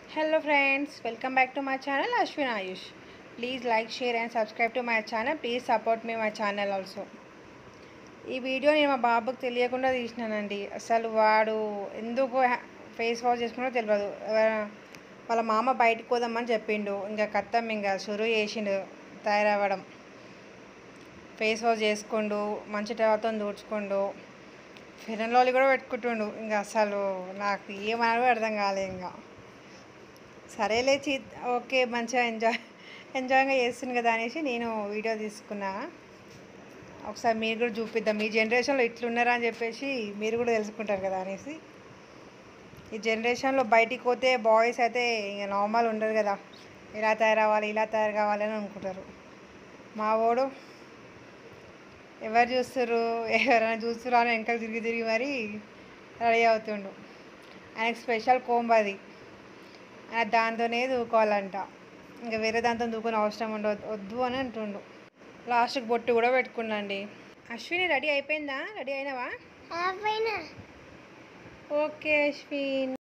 Hello friends, welcome back to my channel Ashwin Ayush. Please like, share and subscribe to my channel. Please support me my channel also. ఈ video నేను మా బాబుకి తెలియకుండా తీసినానండి అసలు వాడు ఎందుకు ఫేస్ వాష్ చేసుకున్నో తెలియదు ఎవ- వాళ్ళ మామ బయటకు పోదామని చెప్పిండు ఇంకా కత్తం ఇంకా షురు చేసిండు తయారవ్వడం ఫేస్ వాష్ చేసుకుండు మంచి తర్వాత దూడ్చుకుండు ఫెరన్ లాలి కూడా పెట్టుకుంటుండు ఇంకా అసలు నాకు ఏమన్నా అర్థం కాలే ఇంకా సరేలే చీ ఓకే మంచిగా ఎంజాయ్ ఎంజాయ్గా చేస్తుంది కదా అనేసి నేను వీడియో తీసుకున్నా ఒకసారి మీరు కూడా చూపిద్దాం మీ జనరేషన్లో ఇట్లున్నారా అని చెప్పేసి మీరు కూడా తెలుసుకుంటారు కదా అనేసి ఈ జనరేషన్లో బయటికి పోతే బాయ్స్ అయితే ఇంకా నార్మల్ ఉండరు కదా ఇలా తయారవ్వాలి ఇలా తయారు కావాలి అని అనుకుంటారు మా వాడు ఎవరు చూస్తారు ఎవరైనా చూస్తురా అని వెనకాల తిరిగి తిరిగి మరీ రెడీ అవుతుండు ఆయనకు స్పెషల్ కోంబ అది ఆయన దాంతోనే దూకోవాలంట ఇంకా వేరే దాంతో దూకునే అవసరం ఉండదు వద్దు అని అంటుండు లాస్ట్కి బొట్టు కూడా పెట్టుకున్నాండి అశ్విని రెడీ అయిపోయిందా రెడీ అయినావా పైన ఓకే అశ్విన్